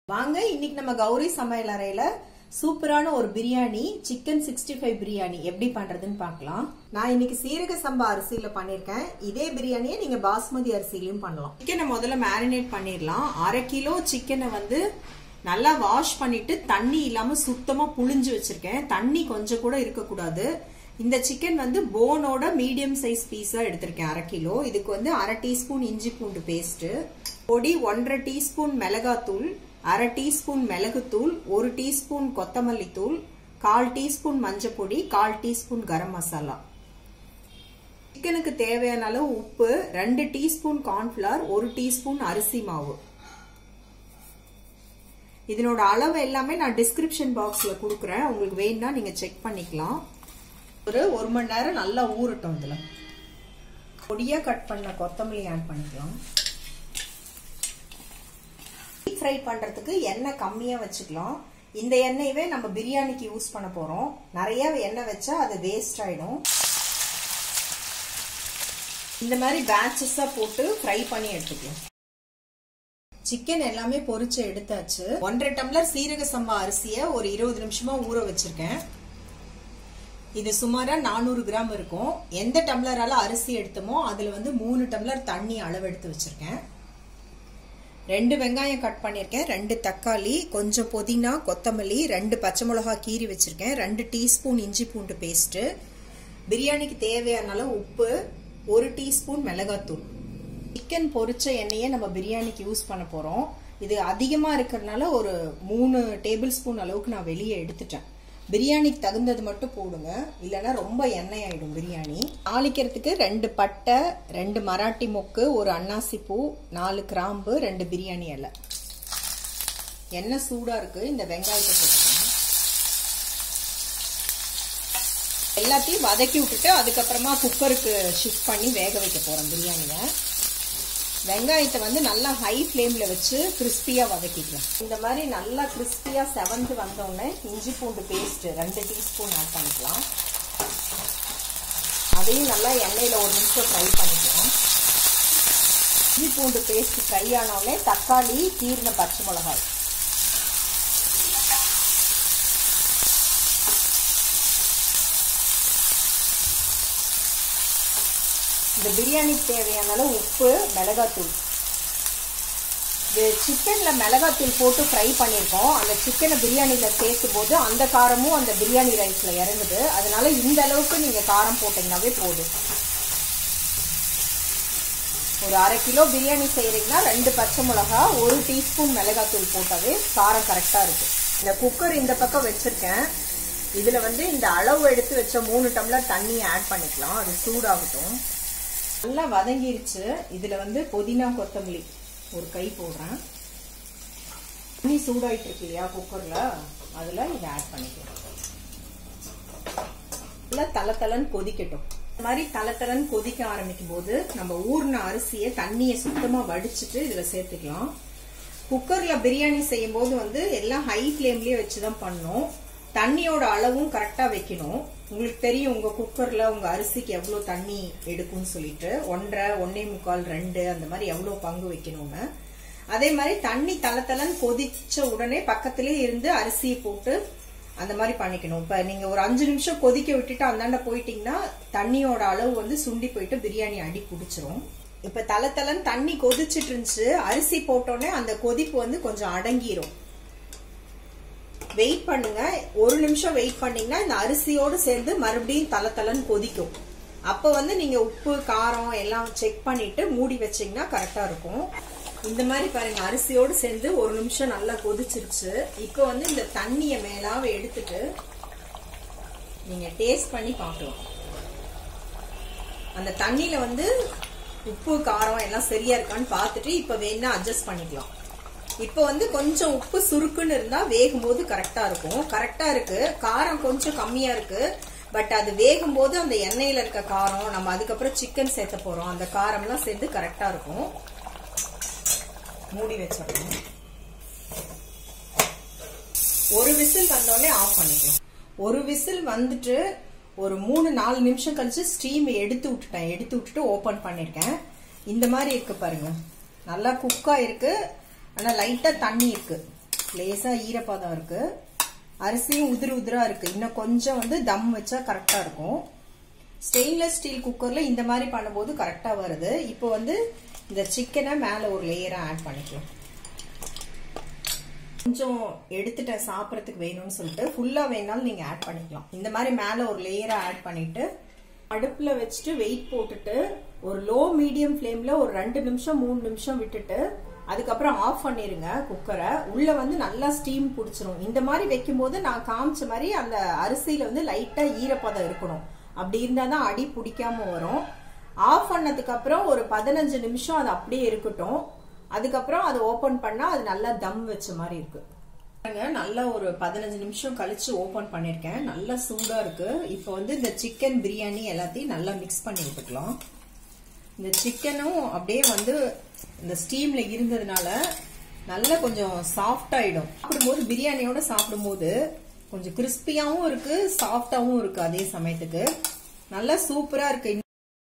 வாங்க இன்னைக்கு நம்ம கௌரி சமையல் அறையில சூப்பரான ஒரு biryani chicken sixty five biryani எப்படி பண்றதுன்னு பார்க்கலாம் நான் இன்னைக்கு சீரக சம்பா அரிசியில பண்ணிருக்கேன் இதே பிரியாணியை நீங்க பாஸ்மதி அரிசியிலையும் பண்ணலாம் சிக்கனை முதல்ல மேரினேட் பண்ணிடலாம் அரை கிலோ சிக்கனை வந்து நல்லா வாஷ் பண்ணிட்டு தண்ணி இல்லாம சுத்தமா புழிஞ்சு வச்சிருக்கேன் தண்ணி கொஞ்சம் கூட இருக்கக்கூடாது இந்த சிக்கன் வந்து போனோட மீடியம் சைஸ் பீஸா எடுத்திருக்கேன் அரை கிலோ இதுக்கு வந்து அரை டீஸ்பூன் இஞ்சி பூண்டு பேஸ்ட் பொடி ஒன்றரை டீஸ்பூன் மிளகாத்தூள் அரை டீஸ்பூன் மிளகுத்தூள் ஒரு டீஸ்பூன் கொத்தமல்லி தூள் கால் டீஸ்பூன் மஞ்சப்பொடி கால் டீஸ்பூன் கரம் மசாலா சிக்கனுக்கு தேவையான அளவு உப்பு ரெண்டு டீஸ்பூன் கார்ன்ஃபிளவர் ஒரு டீஸ்பூன் அரிசி மாவு இதனோட அளவு எல்லாமே நான் டிஸ்கிரிப்ஷன் பாக்ஸ்ல கொடுக்குறேன் உங்களுக்கு வேணும்னா நீங்க செக் பண்ணிக்கலாம் ஒரு ஒரு மணி நேரம் நல்லா ஊறட்டும் இதுல பொடியா கட் பண்ண கொத்தமல்லி ஆட் பண்ணிக்கலாம் டீப் ஃப்ரை பண்றதுக்கு எண்ணெய் கம்மியா வச்சுக்கலாம் இந்த எண்ணெயவே நம்ம பிரியாணிக்கு யூஸ் பண்ண போறோம் நிறைய எண்ணெய் வச்சா அது வேஸ்ட் ஆயிடும் இந்த மாதிரி பேட்சஸா போட்டு ஃப்ரை பண்ணி எடுத்துக்கலாம் சிக்கன் எல்லாமே பொரிச்சு எடுத்தாச்சு ஒன்றரை டம்ளர் சீரக சம்பா அரிசிய ஒரு இருபது நிமிஷமா ஊற வச்சிருக்கேன் இது சுமாரா நானூறு கிராம் இருக்கும் எந்த டம்ளரால அரிசி எடுத்தோமோ அதுல வந்து மூணு டம்ளர் தண்ணி அளவு எடுத்து வச்சிருக்கேன் ரெண்டு வெங்காயம் கட் பண்ணியிருக்கேன் ரெண்டு தக்காளி கொஞ்சம் புதினா கொத்தமல்லி ரெண்டு பச்சை மிளகா கீரி வச்சிருக்கேன் ரெண்டு டீஸ்பூன் இஞ்சி பூண்டு பேஸ்ட் பிரியாணிக்கு தேவையான அளவு உப்பு ஒரு டீஸ்பூன் மிளகாத்தூள் சிக்கன் பொரிச்ச எண்ணெயை நம்ம பிரியாணிக்கு யூஸ் பண்ண போறோம் இது அதிகமா இருக்கிறதுனால ஒரு மூணு டேபிள் ஸ்பூன் அளவுக்கு நான் வெளியே எடுத்துட்டேன் பிரியாணிக்கு தகுந்தது மட்டும் போடுங்க இல்லைன்னா ரொம்ப எண்ணெய் ஆயிடும் பிரியாணி தாளிக்கிறதுக்கு ரெண்டு பட்டை ரெண்டு மராட்டி மொக்கு ஒரு அன்னாசி பூ நாலு கிராம்பு ரெண்டு பிரியாணி இலை எண்ணெய் சூடா இருக்கு இந்த வெங்காயத்தை போட்டுக்கணும் எல்லாத்தையும் வதக்கி விட்டுட்டு அதுக்கப்புறமா குக்கருக்கு ஷிஃப்ட் பண்ணி வேக வைக்க போறோம் பிரியாணியை வெங்காயத்தை வந்து நல்லா ஹை ஃப்ளேம்ல வச்சு கிறிஸ்பியா வதக்கிக்கலாம் இந்த மாதிரி நல்லா கிறிஸ்பியா செவந்து வந்தோடனே இஞ்சி பூண்டு பேஸ்ட் ரெண்டு டீஸ்பூன் ஆட் பண்ணிக்கலாம் அதையும் நல்லா எண்ணெயில ஒரு நிமிஷம் ஃப்ரை பண்ணிக்கலாம் இஞ்சி பூண்டு பேஸ்ட் ஃப்ரை ஆனோடனே தக்காளி கீர்ன பச்சை மிளகாய் இந்த பிரியாணிக்கு தேவையான அளவு உப்பு மிளகாத்தூள் இது சிக்கன்ல மிளகாத்தூள் போட்டு ஃப்ரை பண்ணியிருக்கோம் அந்த சிக்கனை பிரியாணியில சேர்க்கும் போது அந்த காரமும் அந்த பிரியாணி ரைஸ்ல இறங்குது அதனால இந்த அளவுக்கு நீங்க காரம் போட்டீங்கன்னாவே போதும் ஒரு அரை கிலோ பிரியாணி செய்யறீங்கன்னா ரெண்டு பச்சை மிளகா ஒரு டீஸ்பூன் மிளகாத்தூள் போட்டாவே காரம் கரெக்டா இருக்கு இந்த குக்கர் இந்த பக்கம் வச்சிருக்கேன் இதுல வந்து இந்த அளவு எடுத்து வச்ச மூணு டம்ளர் தண்ணி ஆட் பண்ணிக்கலாம் அது சூடாகட்டும் நல்லா வதங்கிருச்சு இதுல வந்து புதினா கொத்தமல்லி ஒரு கை போடுறேன் தண்ணி சூடாயிட்டு இருக்கு இல்லையா குக்கர்ல அதுல இதை ஆட் பண்ணிக்கலாம் நல்லா தலை தலைன்னு கொதிக்கட்டும் இந்த மாதிரி தலை தலைன்னு கொதிக்க ஆரம்பிக்கும் போது நம்ம ஊர்ன அரிசியை தண்ணியை சுத்தமா வடிச்சிட்டு இதுல சேர்த்துக்கலாம் குக்கர்ல பிரியாணி செய்யும் போது வந்து எல்லாம் ஹை ஃபிளேம்லயே வச்சுதான் பண்ணணும் தண்ணியோட அளவும் கரெக்டா வைக்கணும் உங்களுக்கு தெரியும் உங்க குக்கர்ல உங்க அரிசிக்கு எவ்வளவு தண்ணி எடுக்கும்னு சொல்லிட்டு ஒன்றரை ஒன்னே முக்கால் ரெண்டு அந்த மாதிரி எவ்வளவு பங்கு வைக்கணும்னு அதே மாதிரி தண்ணி தலை தலைன்னு கொதிச்ச உடனே பக்கத்திலே இருந்து அரிசியை போட்டு அந்த மாதிரி பண்ணிக்கணும் இப்ப நீங்க ஒரு அஞ்சு நிமிஷம் கொதிக்க விட்டுட்டு அந்தாண்ட போயிட்டீங்கன்னா தண்ணியோட அளவு வந்து சுண்டி போயிட்டு பிரியாணி அடி பிடிச்சிரும் இப்ப தலை தலைன்னு தண்ணி கொதிச்சிட்டு இருந்துச்சு அரிசி போட்டோடனே அந்த கொதிப்பு வந்து கொஞ்சம் அடங்கிரும் வெயிட் பண்ணுங்க ஒரு நிமிஷம் வெயிட் பண்ணீங்கன்னா இந்த அரிசியோடு சேர்ந்து மறுபடியும் தலை தலைன்னு கொதிக்கும் அப்ப வந்து நீங்க உப்பு காரம் எல்லாம் செக் பண்ணிட்டு மூடி வச்சீங்கன்னா கரெக்டா இருக்கும் இந்த மாதிரி பாருங்க அரிசியோடு சேர்ந்து ஒரு நிமிஷம் நல்லா கொதிச்சிருச்சு இப்போ வந்து இந்த தண்ணிய மேலாவ எடுத்துட்டு நீங்க டேஸ்ட் பண்ணி பார்க்கலாம் அந்த தண்ணியில வந்து உப்பு காரம் எல்லாம் சரியா இருக்கான்னு பார்த்துட்டு இப்ப வேணா அட்ஜஸ்ட் பண்ணிக்கலாம் இப்போ வந்து கொஞ்சம் உப்பு சுருக்குன்னு இருந்தா வேகும் போது கரெக்டா இருக்கும் கரெக்டா இருக்கு காரம் கொஞ்சம் கம்மியா இருக்கு பட் அது வேகும் போது அந்த எண்ணெயில இருக்க காரம் நம்ம அதுக்கப்புறம் சிக்கன் சேர்த்த போறோம் அந்த காரம்லாம் சேர்ந்து கரெக்டா இருக்கும் மூடி வச்சிடணும் ஒரு விசில் வந்தோடனே ஆஃப் பண்ணிக்கலாம் ஒரு விசில் வந்துட்டு ஒரு மூணு நாலு நிமிஷம் கழிச்சு ஸ்டீம் எடுத்து விட்டுட்டேன் எடுத்து விட்டுட்டு ஓபன் பண்ணிருக்கேன் இந்த மாதிரி இருக்கு பாருங்க நல்லா குக்கா இருக்கு ஆனா லைட்டா தண்ணி இருக்கு லேசா ஈரப்பதம் இருக்கு அரிசியும் உதிர் உதிரா இருக்கு இன்னும் கொஞ்சம் வந்து தம் வச்சா கரெக்டா இருக்கும் ஸ்டெயின்லெஸ் ஸ்டீல் குக்கர்ல இந்த மாதிரி பண்ணும்போது கரெக்டா வருது இப்போ வந்து இந்த சிக்கனை மேல ஒரு லேயரா ஆட் பண்ணிக்கலாம் கொஞ்சம் எடுத்துட்டேன் சாப்பிட்றதுக்கு வேணும்னு சொல்லிட்டு ஃபுல்லா வேணாலும் நீங்க ஆட் பண்ணிக்கலாம் இந்த மாதிரி மேல ஒரு லேயரா ஆட் பண்ணிட்டு அடுப்புல வச்சுட்டு வெயிட் போட்டுட்டு ஒரு லோ மீடியம் ஃப்ளேம்ல ஒரு ரெண்டு நிமிஷம் மூணு நிமிஷம் விட்டுட்டு அதுக்கப்புறம் ஆஃப் பண்ணிருங்க குக்கரை உள்ள வந்து நல்லா ஸ்டீம் பிடிச்சிரும் இந்த மாதிரி வைக்கும்போது நான் காமிச்ச மாதிரி அந்த அரிசியில வந்து லைட்டா ஈரப்பதம் இருக்கணும் அப்படி இருந்தா தான் அடி பிடிக்காம வரும் ஆஃப் பண்ணதுக்கு அப்புறம் ஒரு பதினஞ்சு நிமிஷம் அது அப்படியே இருக்கட்டும் அதுக்கப்புறம் அதை ஓபன் பண்ணா அது நல்லா தம் வச்ச மாதிரி இருக்கு நல்லா ஒரு பதினஞ்சு நிமிஷம் கழிச்சு ஓபன் பண்ணிருக்கேன் நல்லா சூடா இருக்கு இப்போ வந்து இந்த சிக்கன் பிரியாணி எல்லாத்தையும் நல்லா மிக்ஸ் பண்ணி விட்டுக்கலாம் இந்த சிக்கனும் அப்படியே வந்து இந்த ஸ்டீம்ல இருந்ததுனால நல்லா கொஞ்சம் சாஃப்ட் ஆயிடும் சாப்பிடும்போது பிரியாணியோட சாப்பிடும்போது கொஞ்சம் கிறிஸ்பியாவும் இருக்கு சாஃப்டாவும் இருக்கு அதே சமயத்துக்கு நல்லா சூப்பரா இருக்கு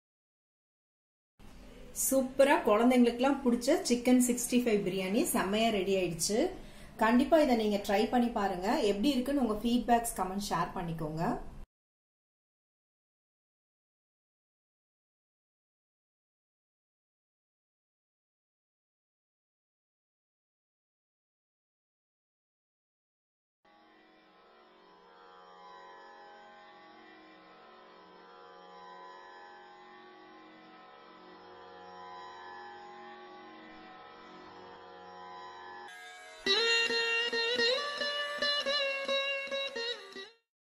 சூப்பரா குழந்தைங்களுக்குலாம் பிடிச்ச சிக்கன் சிக்ஸ்டி ஃபைவ் பிரியாணி செம்மையா ரெடி ஆயிடுச்சு கண்டிப்பா இதை நீங்க ட்ரை பண்ணி பாருங்க எப்படி இருக்குன்னு உங்க ஃபீட்பேக்ஸ் கமெண்ட் ஷேர் பண்ணிக்கோங்க